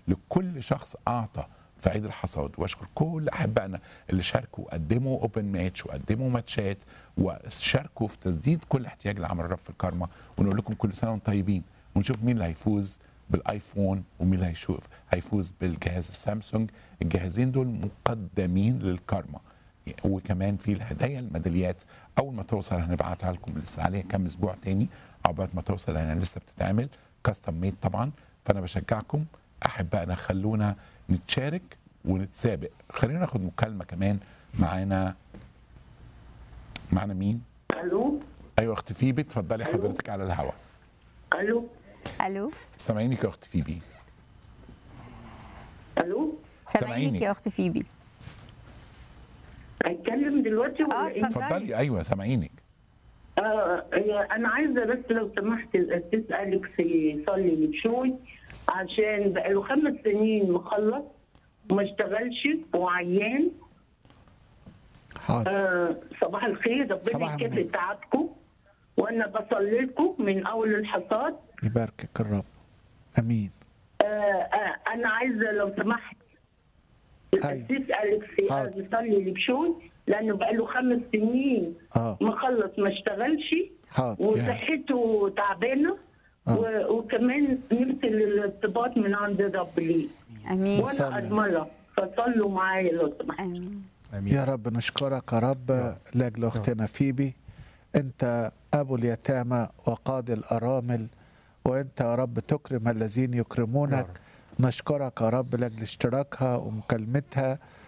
لكل شخص اعطى في عيد الحصاد واشكر كل احبائنا اللي شاركوا وقدموا اوبن ماتش وقدموا ماتشات وشاركوا في تسديد كل احتياج لعمل الرب في الكارما ونقول لكم كل سنه وانتم طيبين ونشوف مين اللي هيفوز بالايفون ومين اللي هيشوف هيفوز بالجهاز السامسونج الجهازين دول مقدمين للكارما وكمان في الهدايا الميداليات اول ما توصل هنبعتها لكم لسه عليها كام اسبوع تاني عقبال ما توصل لان لسه بتتعمل كاستم ميد طبعا فانا بشجعكم احبائنا خلونا نتشارك ونتسابق خلينا ناخد مكالمه كمان معانا معانا مين الو ايوه اخت فيبي اتفضلي حضرتك على الهوا الو الو سامعينك يا اخت فيبي الو سامعينك سامعيني. يا اخت فيبي هتكلم دلوقتي آه، ولا ايه؟ اتفضل. اتفضلي ايوه سامعينك آه هي انا عايزه بس لو سمحت الاسيس اليكس يصلي لي بشوي عشان بقاله خمس سنين مخلص وما اشتغلش وعيان حاضر آه صباح الخير صباح ربنا النور. يكفي تعبكم وانا بصلي لكم من اول الحصاد يباركك الرب امين آه آه انا عايزه لو سمحت الاسيس اليكس حاضر. يصلي لي بشوي لانه بقاله خمس سنين اه مخلص ما اشتغلش حاضر وصحته تعبانه آه. و- وكمان نفسي للارتباط من عند الرب ليه امين صلي. وانا ارمله فصلوا معايا لو سمحت امين يا رب نشكرك يا رب لاجل اختنا فيبي انت ابو اليتامى وقاضي الارامل وانت يا رب تكرم الذين يكرمونك نشكرك يا رب لاجل اشتراكها ومكالمتها